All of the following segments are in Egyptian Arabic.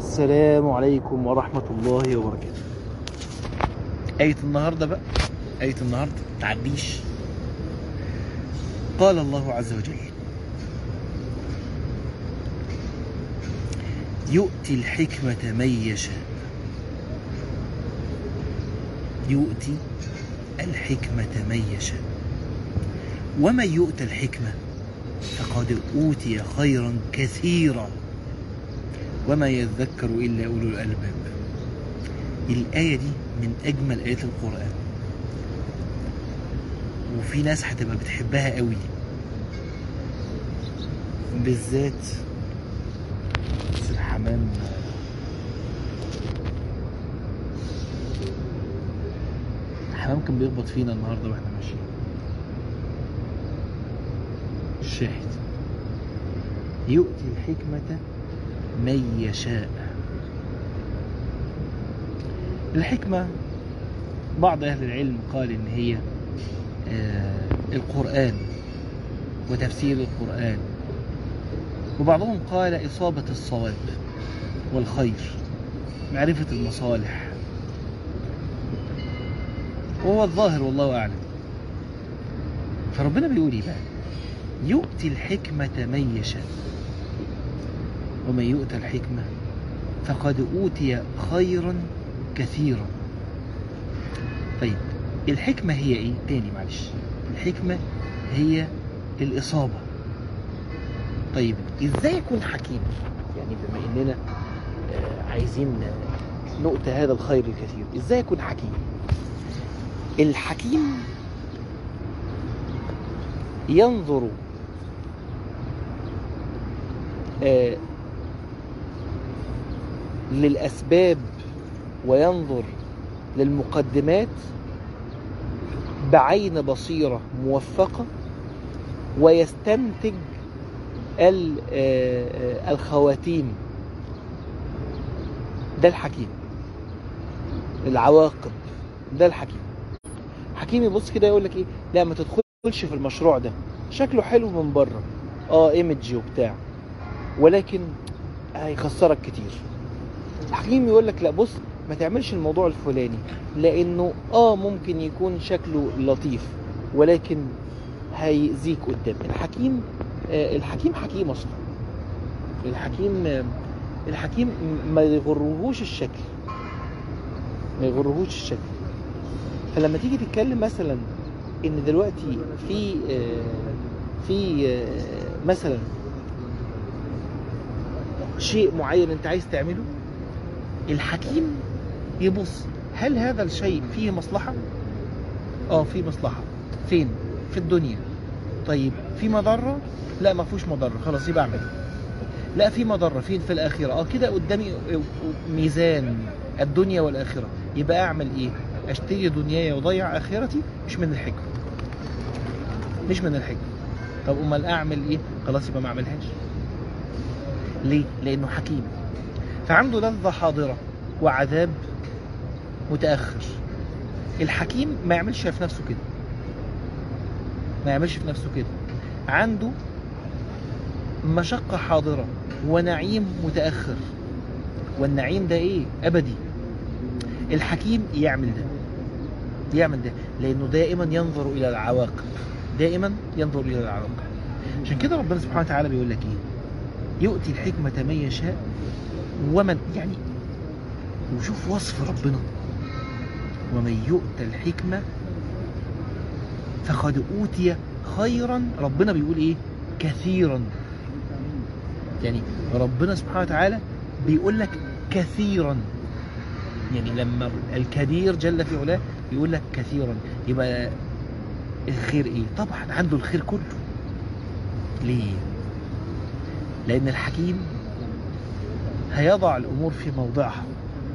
السلام عليكم ورحمة الله وبركاته آية النهاردة بقى آية النهاردة تعديش قال الله عز وجل يؤتي الحكمة من يشاء يؤتي الحكمة من يشاء ومن يؤت الحكمة فقد أوتي خيرا كثيرا وما يذكر إلا أولو الألباب الآية دي من أجمل آيات القرآن وفي ناس هتبقى بتحبها قوي بالذات بس الحمام الحمام كان بيخبط فينا النهارده واحنا ماشيين الشاهد يؤتي الحكمة من يشاء الحكمة بعض أهل العلم قال إن هي آه، القرآن وتفسير القرآن وبعضهم قال إصابة الصواب والخير معرفة المصالح وهو الظاهر والله أعلم فربنا بيقول إيه بقى يؤتي الحكمة من يشاء ومن يؤت الحكمة فقد أوتي خيرا كثيرا طيب الحكمة هي إيه؟ تاني معلش الحكمة هي الإصابة طيب إزاي يكون حكيم؟ يعني بما إننا آه، عايزين نؤتى هذا الخير الكثير إزاي يكون حكيم؟ الحكيم ينظر آه، للأسباب وينظر للمقدمات بعين بصيرة موفقة ويستنتج ال- آه، آه، الخواتيم ده الحكيم العواقب ده الحكيم حكيم يبص كده يقول لك ايه لا ما تدخلش في المشروع ده شكله حلو من بره اه ايمج وبتاع ولكن هيخسرك كتير الحكيم يقول لك لا بص ما تعملش الموضوع الفلاني لانه اه ممكن يكون شكله لطيف ولكن هيأذيك قدام الحكيم آه الحكيم حكيم اصلا الحكيم آه الحكيم ما يغرهوش الشكل ما يغرهوش الشكل فلما تيجي تتكلم مثلا ان دلوقتي في آه في آه مثلا شيء معين انت عايز تعمله الحكيم يبص هل هذا الشيء فيه مصلحة؟ اه فيه مصلحة فين؟ في الدنيا طيب في مضرة؟ لا ما فيهوش مضرة خلاص يبقى اعمله لا في مضرة فين في الآخرة اه كده قدامي ميزان الدنيا والآخرة يبقى اعمل ايه؟ اشتري دنياي وضيع آخرتي مش من الحكمة مش من الحكمة طب امال اعمل ايه؟ خلاص يبقى ما اعملهاش ليه؟ لأنه حكيم فعنده لذة حاضرة وعذاب متأخر الحكيم ما يعملش في نفسه كده ما يعملش في نفسه كده عنده مشقة حاضرة ونعيم متأخر والنعيم ده ايه أبدي الحكيم يعمل ده يعمل ده لأنه دائما ينظر إلى العواقب دائما ينظر إلى العواقب عشان كده ربنا سبحانه وتعالى بيقول لك ايه يؤتي الحكمة من يشاء ومن يعني وشوف وصف ربنا ومن يؤت الحكمة فقد أوتي خيرا ربنا بيقول إيه كثيرا يعني ربنا سبحانه وتعالى بيقول لك كثيرا يعني لما الكبير جل في علاه بيقول لك كثيرا يبقى الخير ايه طبعا عنده الخير كله ليه لان الحكيم هيضع الامور في موضعها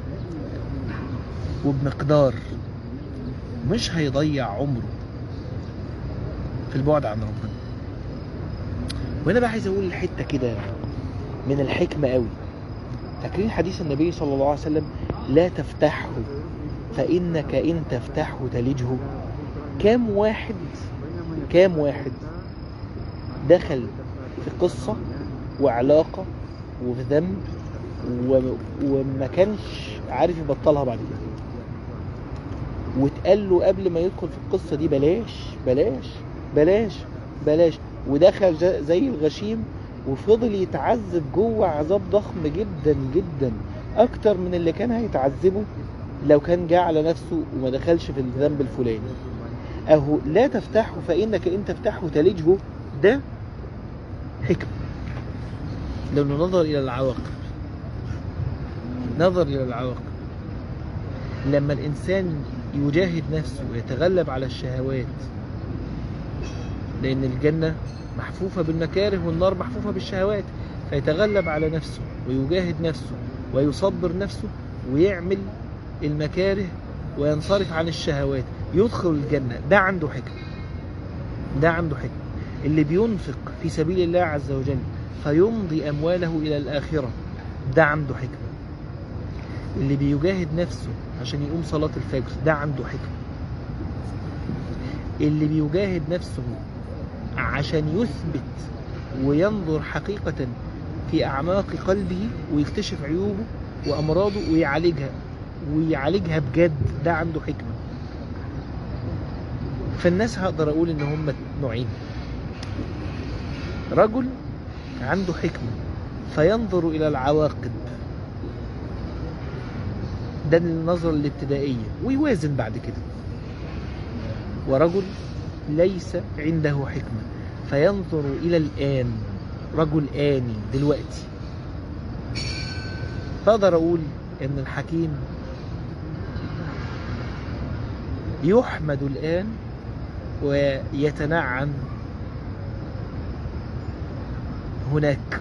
وبمقدار مش هيضيع عمره في البعد عن ربنا وهنا بقى عايز اقول الحته كده من الحكمه قوي فاكرين حديث النبي صلى الله عليه وسلم لا تفتحه فانك ان تفتحه تلجه كام واحد كام واحد دخل في قصه وعلاقه وفي ذنب و... وما كانش عارف يبطلها بعد كده واتقال له قبل ما يدخل في القصة دي بلاش بلاش بلاش بلاش ودخل ج- زي الغشيم وفضل يتعذب جوه عذاب ضخم جدا جدا اكتر من اللي كان هيتعذبه لو كان جه على نفسه وما دخلش في الذنب الفلاني اهو لا تفتحه فانك ان تفتحه تلجه ده حكمة لانه نظر الى العواقب نظر الى العواقب لما الانسان يجاهد نفسه ويتغلب على الشهوات لان الجنة محفوفة بالمكاره والنار محفوفة بالشهوات فيتغلب على نفسه ويجاهد نفسه ويصبر نفسه ويعمل المكاره وينصرف عن الشهوات يدخل الجنة ده عنده حكمة ده عنده حكمة اللي بينفق في سبيل الله عز وجل فيمضي أمواله إلى الآخرة ده عنده حكمة اللي بيجاهد نفسه عشان يقوم صلاة الفجر ده عنده حكمة اللي بيجاهد نفسه عشان يثبت وينظر حقيقة في أعماق قلبه ويكتشف عيوبه وأمراضه ويعالجها ويعالجها بجد ده عنده حكمة فالناس هقدر أقول إن هم نوعين رجل عنده حكمة فينظر إلى العواقب ده النظرة الابتدائية ويوازن بعد كده ورجل ليس عنده حكمة فينظر إلى الآن رجل آني دلوقتي فأقدر أقول إن الحكيم يحمد الآن ويتنعم هناك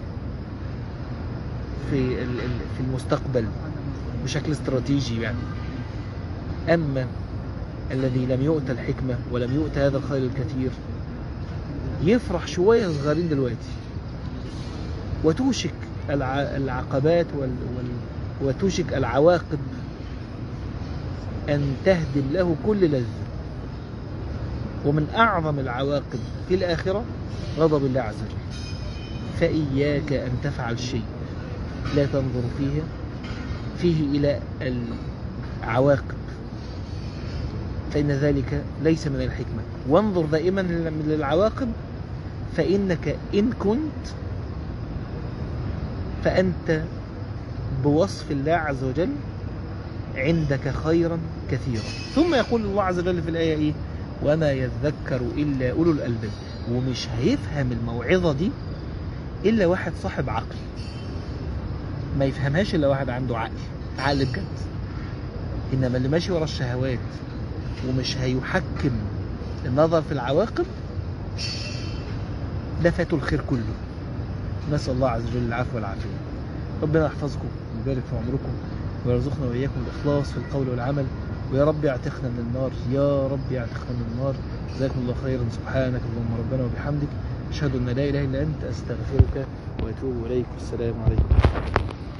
في ال- ال- في المستقبل بشكل استراتيجي يعني أما الذي لم يؤت الحكمة ولم يؤت هذا الخير الكثير يفرح شوية صغيرين دلوقتي وتوشك الع... العقبات وال... وال... وتوشك العواقب أن تهدم له كل لذة ومن أعظم العواقب في الآخرة غضب الله عز وجل فإياك أن تفعل شيء لا تنظر فيه فيه إلى العواقب فإن ذلك ليس من الحكمة وانظر دائما للعواقب فإنك إن كنت فأنت بوصف الله عز وجل عندك خيرا كثيرا ثم يقول الله عز وجل في الآية إيه وما يذكر إلا أولو الألباب ومش هيفهم الموعظة دي إلا واحد صاحب عقل ما يفهمهاش إلا واحد عنده عقل عقل بجد إنما اللي ماشي ورا الشهوات ومش هيحكم النظر في العواقب ده فاته الخير كله نسأل الله عز وجل العفو والعافية ربنا يحفظكم ويبارك في عمركم ويرزقنا وإياكم الإخلاص في القول والعمل ويا رب يعتقنا من النار يا رب يعتقنا من النار جزاكم الله خيرا سبحانك اللهم ربنا وبحمدك أشهد أن لا إله إلا أنت أستغفرك وأتوب إليك والسلام عليكم